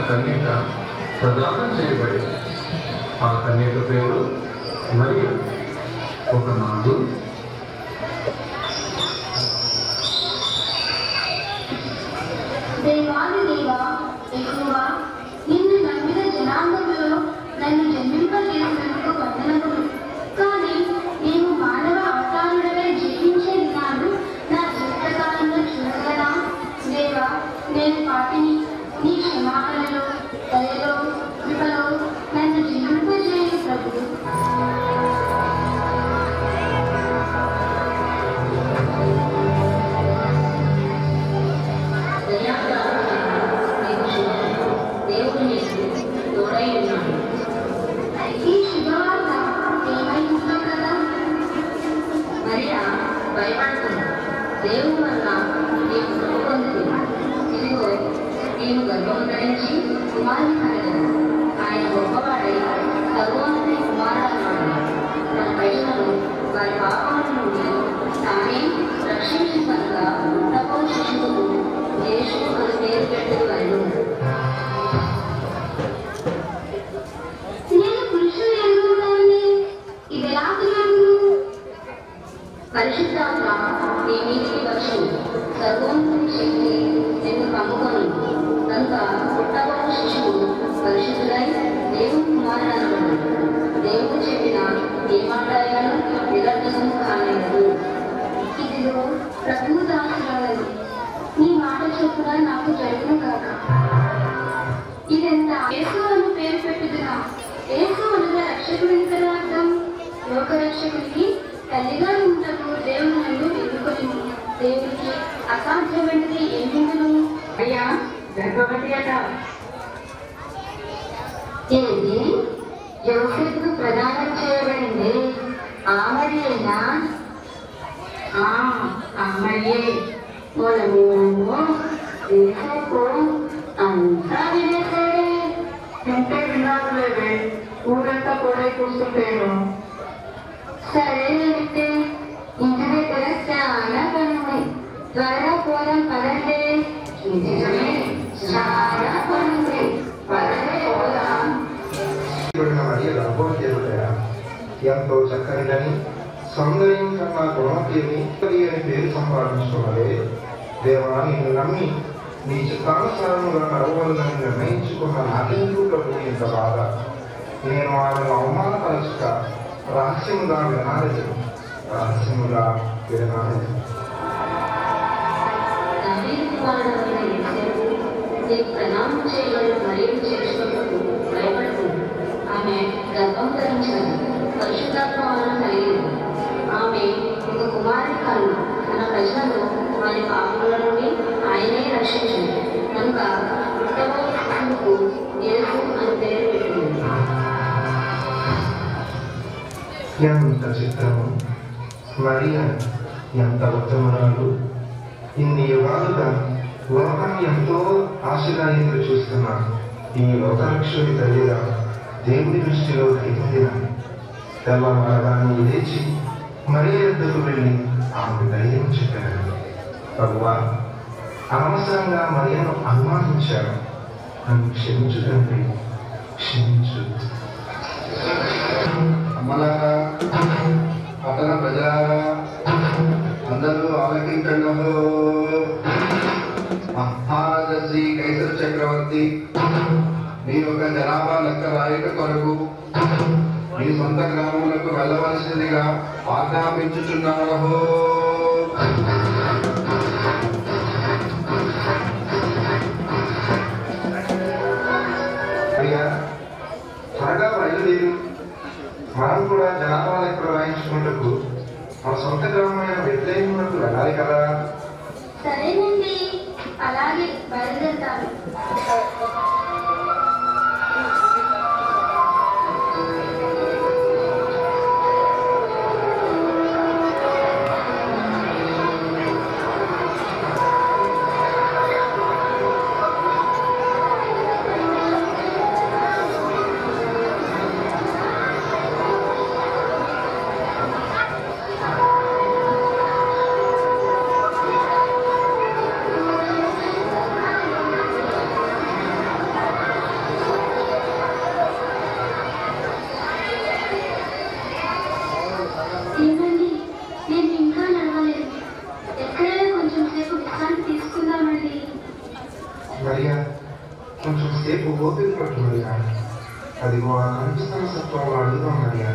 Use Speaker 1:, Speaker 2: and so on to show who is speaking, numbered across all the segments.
Speaker 1: కన్యక ప్రదానం చేయబడింది ఆ కన్యక పేరు మరియు ఒకనాడు
Speaker 2: దేవాది దేవా ఎక్కువగా నిన్ను నమ్మిన జనాంగంలో నన్ను జన్మింపజేసినందుకు వందనములు కానీ నేను మానవ అవతారుడవే జీవించే దినాలు నా జీవితకాలంలో చూడగలనా దేవా నేను పాటిని నీ క్షమాపణలో దయలో కృపలో నన్ను జీవింపజేయు ప్రభు
Speaker 3: దేవుడు నీకు తోడై ఉన్నాడు
Speaker 2: ఈ శుభవార్త ఏమైందో కదా
Speaker 3: మరియా భయపడుతుంది దేవుని వల్ల నీకు కృప పొందుతుంది ఇదిగో నేను గర్భం ధరించి కుమారుని కలగను ఆయన గొప్పవాడై సర్వోన్నతి కుమారుడు తన ప్రజలను వారి పాపాల నుండి తానే రక్షించగా తపో శిశువుకు యేసు అని పేరు పెట్టేవారు
Speaker 2: నేను పురుషుడు ఎరుగుతానని ఇది ఎలా తెలియదు
Speaker 3: పరిశుద్ధాత్మ నీ మీదికి వచ్చి సర్వోన్నతి శక్తి నిన్ను కమ్ముకొని కనుక పుట్టబడు శిశువు పరిశుద్ధుడై దేవుని కుమారుడు అనబడు దేవుడు చెప్పిన ఏ మాట్లాడాను నిరర్థకం కాలేదు
Speaker 2: ఇదిగో ప్రభు దాసురాలని నీ మాట చొప్పున నాకు జరుగును కాక ఇదెంత యేసు అని పేరు పెట్టుదునా యేసు అనగా రక్షకుడిని కదా అర్థం లోక రక్షకుడికి తల్లిగా ఉంటకు దేవుని నన్ను ఎన్నుకొని దేవునికి అసాధ్యమైనది ఏమిందును
Speaker 3: అయ్యా గర్భవతి అట
Speaker 2: ఏది యోసేపు ప్రదానం చేయబడింది ఆమరియేనా అమ్మయ్యే పొలమేమో యోసేపు అంతా వినేసాడే
Speaker 1: ఇంటే విన్నాను లేదే ఊరంతా కూడా కూర్చుంటేను
Speaker 2: సరే అయితే ఇంటి దగ్గర చాలా పని ఉంది త్వరగా పోదాం పదండి నిజమే చాలా పని ఉంది పదండి పోదాం
Speaker 4: చేయబడిన మరియ గర్భవతియా ఎంతో చక్కనిదని సౌందర్యం కన్నా గుణవతిని అని పేరు సంపాదించుకున్నదే దేవా నిన్ను నమ్మి నీ చిత్తానుసారముగా నడవలదని నిర్ణయించుకున్న నాకెందుకు ప్రభు ఇంత బాధ నేను ఆమెను అవమానపరచుక రహస్యముగా వినాలి రహస్యముగా వినాలి
Speaker 3: దావీదు కుమారుడైన యేసేపు నీకు ప్రణామం చేయబడిన మరియు చేసినప్పుడు భయపడుతుంది ఆమె గర్భం ధరించాలి పరిశుద్ధాత్మ వలన కలిగింది ఆమె ఒక కుమారుని కను తన ప్రజలను వారి పాపముల నుండి ఆయనే రక్షించింది కనుక ఉత్తమ శిశువుకు యేసు అని పేరు పెట్టింది
Speaker 4: ఎంత చిత్రము మరియ ఎంత ఉత్తమరాలు ఇన్ని యుగాలుగా లోకాన్ని ఎంతో ఆశగా ఎదురు చూస్తున్న ఈ లోకరక్షుడి తల్లిగా దేవుడి దృష్టిలో దిగిన తెల్లవారగానే లేచి మరి ఎద్దుకు వెళ్ళి ఆమెకు ధైర్యం చెప్పాను ప్రభువా అనవసరంగా మరియను అనుమానించాను నన్ను క్షమించు తండ్రి క్షమించు
Speaker 5: అమ్మలారా పట్టణ ప్రజలారా అందరూ ఆలకించండి మహారాజశ్రీ కైసర చక్రవర్తి మీ యొక్క జనాభా లెక్క రాయట కొరకు మీ సొంత గ్రామములకు వెళ్ళవలసిందిగా ఆజ్ఞాపించుచున్నాడు
Speaker 4: అయ్యా త్వరగా బయలుదేరి మనం కూడా జనాభా లెక్కలు రాయించుకుంటూ మన సొంత గ్రామమైన వ్యతిరేకములకు వెళ్ళాలి కదా
Speaker 2: సరేనండి అలాగే బయలుదేరుతాను
Speaker 4: ఆ కొంచెం సేపు ఓపిక పట్టు మరియా అదిగో ఆ కనిపిస్తున్న సత్వంలో అడుగుదాం మరియా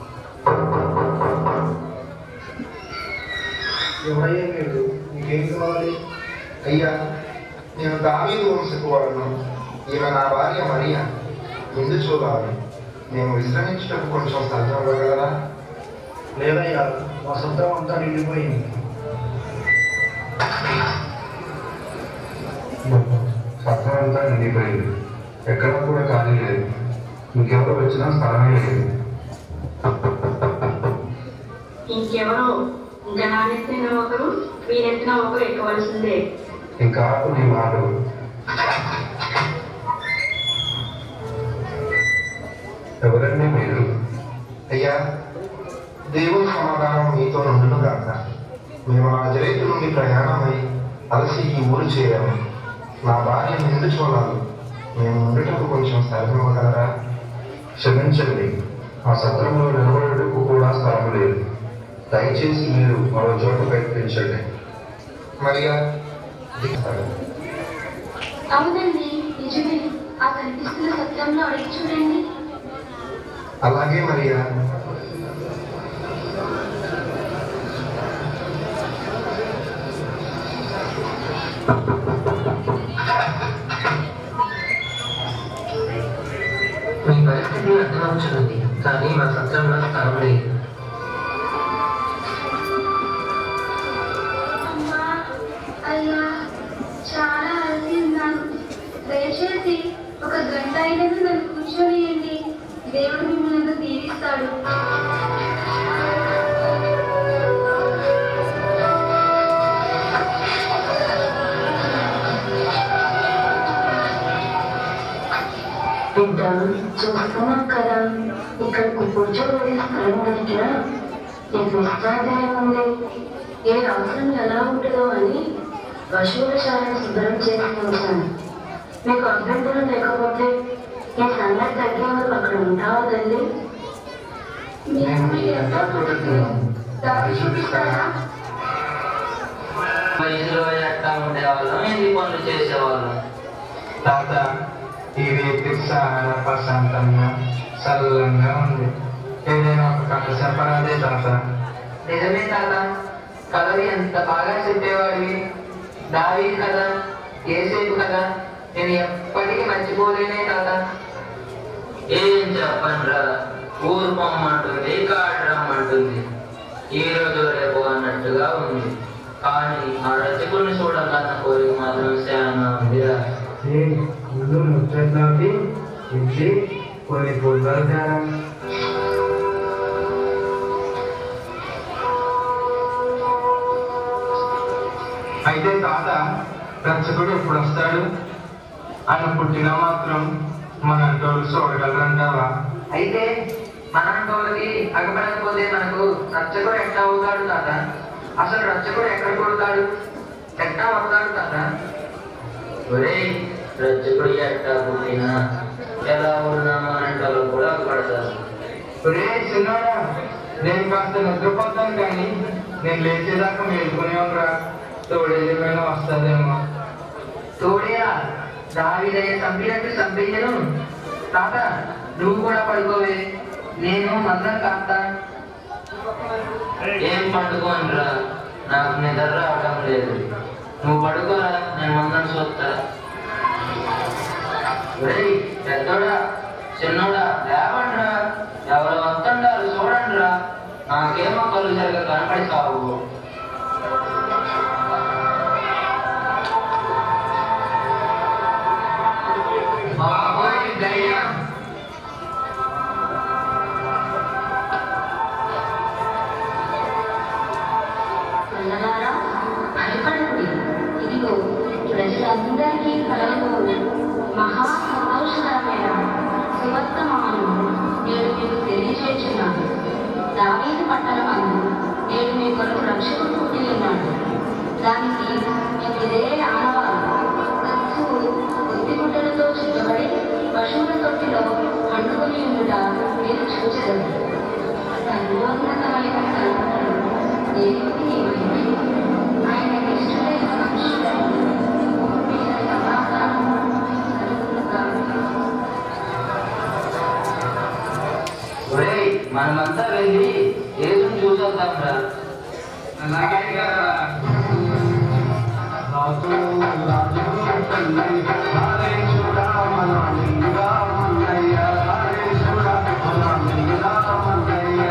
Speaker 4: ఎవరయ్యా మీరు మీకేం కావాలి అయ్యా నేను దావీదు వంశపు వాడును ఈమె నా భార్య మరియా ముందు చూడాలి మేము విశ్రమించటకు కొంచెం స్థలం ఇవ్వగలరా
Speaker 6: లేదయ్యా మా సొంతం అంతా నిండిపోయింది
Speaker 4: సత్రం అంతా నిండిపోయింది ఎక్కడ కూడా ఖాళీ లేదు ఇంకెవరు వచ్చినా స్థలమే లేదు
Speaker 3: ఇంకెవరో ఇంకా నానెత్తిన ఒకరు మీరెత్తిన ఒకరు ఎక్కవలసిందే
Speaker 4: ఇంకా ఆపు నీ మాటలు ఎవరండి మీరు అయ్యా దేవుని సమాధానం మీతో నుండును గాక మేము నజరేతు నుండి ప్రయాణమై అలసి ఈ ఊరు చేరాము నా భార్య నిండు చూడాలి మేము ఉండటకు కొంచెం స్థలం ఇవ్వగలరా క్షమించండి ఆ సత్రంలో నిలబడటకు కూడా స్థలం లేదు దయచేసి మీరు మరో చోట ప్రయత్నించండి మరియా దిగుతాడు
Speaker 2: అవునండి నిజమే ఆ కనిపిస్తున్న సత్యంలో అడిగి చూడండి
Speaker 4: అలాగే మరియా
Speaker 7: మీ పరిస్థితి అర్థమవుతున్నది కానీ మా సత్రంలో స్థలం లేదు
Speaker 2: అమ్మా అయ్యా చాలా అలసిన్నాను దయచేసి ఒక గంట అయినది నన్ను కూర్చొనియండి దేవుడు మిమ్మల్ని నన్ను దీవిస్తాడు
Speaker 3: బిడ్డ చూస్తున్నాం కదా ఇక్కడికి కూర్చోబెట్టే స్థలం దొరికినా నీకు విశ్రాంతి ఉంది ఏ అవసరం ఎలా ఉంటుందో అని పశువుల శాలను శుభ్రం చేసి ఉంచాను మీకు అభ్యంతరం లేకపోతే ఈ సంగతి తగ్గే వరకు అక్కడ ఉంటావా తల్లి
Speaker 4: మేము మీ అంతా చూడుతున్నాము దారి చూపిస్తారా
Speaker 7: వయసులో ఎట్టా ఉండేవాళ్ళం ఎన్ని పనులు చేసేవాళ్ళం
Speaker 6: తాత ఈ రేపు చాలా ప్రశాంతంగా చల్లంగా ఉంది ఏదైనా ఒక కథ చెప్పరాదే తాత
Speaker 7: నిజమే తాత కథలు ఎంత బాగా చెప్పేవాడివి దావి కదా ఏసేపు కదా నేను ఎప్పటికీ మర్చిపోలేనే తాత ఏం చెప్పండ్రా ఊరు పొమ్మంటుంది కాడు రమ్మంటుంది ఈ రోజు రేపు అన్నట్టుగా ఉంది కానీ ఆ రచకుల్ని చూడాలన్న కోరిక మాత్రం చాలా ఉందిరా
Speaker 6: ఏ ముందు ముచ్చట్లాపి ఇంటి కొన్ని పుల్లలు తేరా అయితే తాత రక్షకుడు ఎప్పుడు వస్తాడు ఆయన పుట్టిన మాత్రం మన అంటోళ్ళు చూడగలరంటావా
Speaker 7: అయితే మనంటోళ్ళకి అగపడకపోతే మనకు రచ్చకుడు ఎట్లా అవుతాడు తాత అసలు రచ్చకుడు ఎక్కడ కొడతాడు ఎట్లా అవుతాడు తాత ఒరేయ్ రచ్చకుడు ఎట్టా పుట్టినా ఎలా ఉన్నా మనంటోళ్ళు కూడా పడతారు
Speaker 6: ఒరే చిన్నోడా నేను కాస్త నిద్రపోతాను కానీ నేను లేచేదాకా మేలుకునే ఉండరా తోడేదేమైనా వస్తుందేమో
Speaker 7: తోడేరా దావిదయ్య చంపినట్టు చంపేయను తాత నువ్వు కూడా పడుకోవే నేను మందరం కాస్తా ఏం పండుకోనరా నాకు నిద్ర రావడం లేదు నువ్వు పడుకోరా నేను మందరం చూస్తా ఒరేయ్ పెద్దోడా చిన్నోడా లేవండ్రా ఎవరు వస్తుండారు చూడండిరా నాకేమో కళ్ళు సరిగా కనపడి సావు బాబోయ్ దయ్యం
Speaker 3: పిల్లలారా భయపడండి ఇదిగో ప్రజలందరికీ కలగబో మహా సంతోషకరమైన సువర్తమానం నేను మీకు తెలియజేస్తున్నాను దావీదు పట్టణం అందు నేను మీ కొరకు రక్షకుడు పుట్టి ఉన్నాడు దానికి మీకు ఇదే ఆనవాలు కత్తువు బుద్ధిగుడ్డలతో చుట్టబడి పశువుల తొట్టిలో పండుకొని ఉండుట మీరు చూచెదరు సర్వోన్నతమైన కల్పనలు దేవునికి మహిమ. ఆయన ఇష్టమైన మనుషులను భూమి మీద సమాధానం కలుగును
Speaker 7: మనమంతా వెళ్ళి యేసుని చూసొద్దాం రా
Speaker 1: అలాగే కదా రాజు రాజు తల్లి హరేశ్వరా మన లింగా మన్నయ్య హరేశ్వరా మన లింగా మన్నయ్య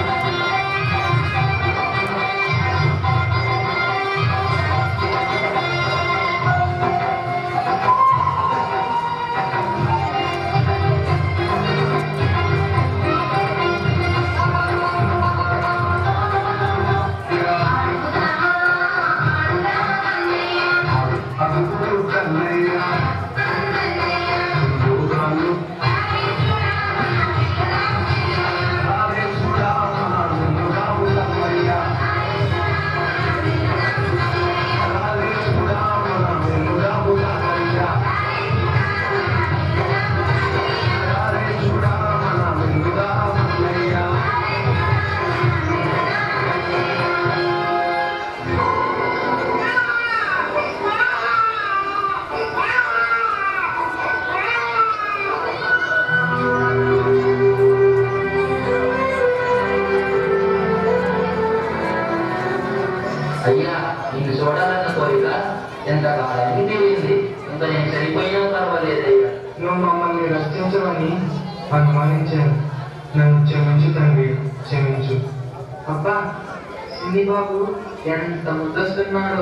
Speaker 1: అడుగు కన్నయ్య యోగాలు హరేశ్వరా మన లింగా మన్నయ్య హరేశ్వరా మన లింగా మన్నయ్య హరేశ్వరా మన లింగా మన్నయ్య
Speaker 7: అయ్యా నిన్ను చూడాలన్న కోరిక ఎంత కాలానికి తీరింది ఇంకా నేను సరిపోయినా పర్వాలేదయ్యా
Speaker 6: నువ్వు మమ్మల్ని రక్షించమని అనుమానించాను నన్ను క్షమించు తండ్రి క్షమించు
Speaker 7: అబ్బా సిన్ని బాబు ఎంత ముద్దస్తున్నాడో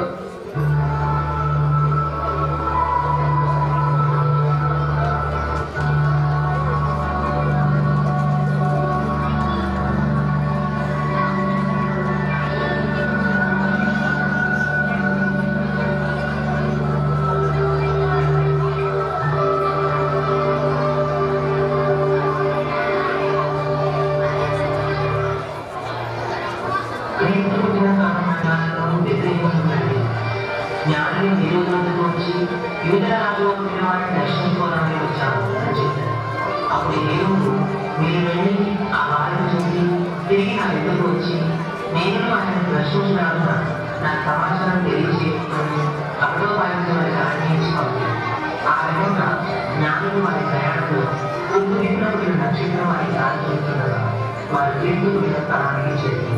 Speaker 8: జ్ఞానాన్ని నిరోధంలోకి వచ్చి యూద రాజువంతుని వారిని దర్శించుకోవడానికి వచ్చాను అని చెప్పారు అప్పుడు ఏనుగు మీరు వెళ్ళి ఆ వారిని చూసి తిరిగి నా దగ్గరకు వచ్చి నేను ఆయన దర్శించినాక నాకు సమాచారం తెలియజేసుకొని అప్పుడో వారికి వారికి ఆనందించుకోవాలి ఆ విధంగా జ్ఞానులు వారి ప్రయాణంలో కుంగు విప్లవులు నక్షత్రం వారి దారి చూస్తుండగా వారి తీర్పు స్థలానికి చేరింది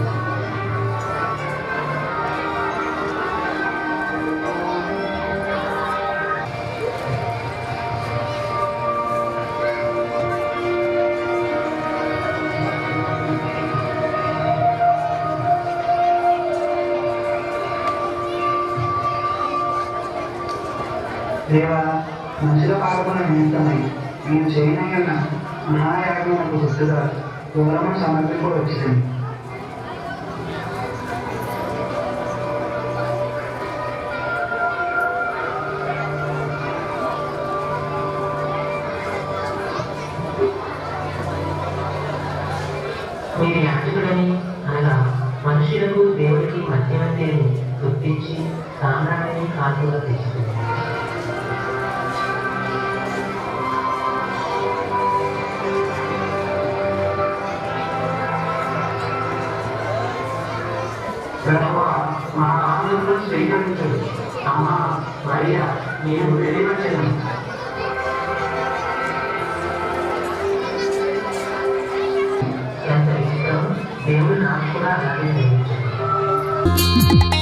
Speaker 6: దేవా మనుషుల పాల్గొన నిమిత్తమై నేను చేయనయ్యన్న మహాయాగములకు గుర్తుగా దూరము సమర్పింపు వచ్చింది
Speaker 8: మీరు యాజకుడని అనగా మనుషులకు దేవుడికి మధ్యవర్తిని గుర్తించి సామ్రాణిని కాల్పుగా తెచ్చుకుంది ప్రభువా, మా ఆత్మను స్వీకరించదు అమ్మా మరియా నేను వెలివచ్చను ఎంత ఇష్టం దేవుడు నాకు కూడా అలాగే చేయించాడు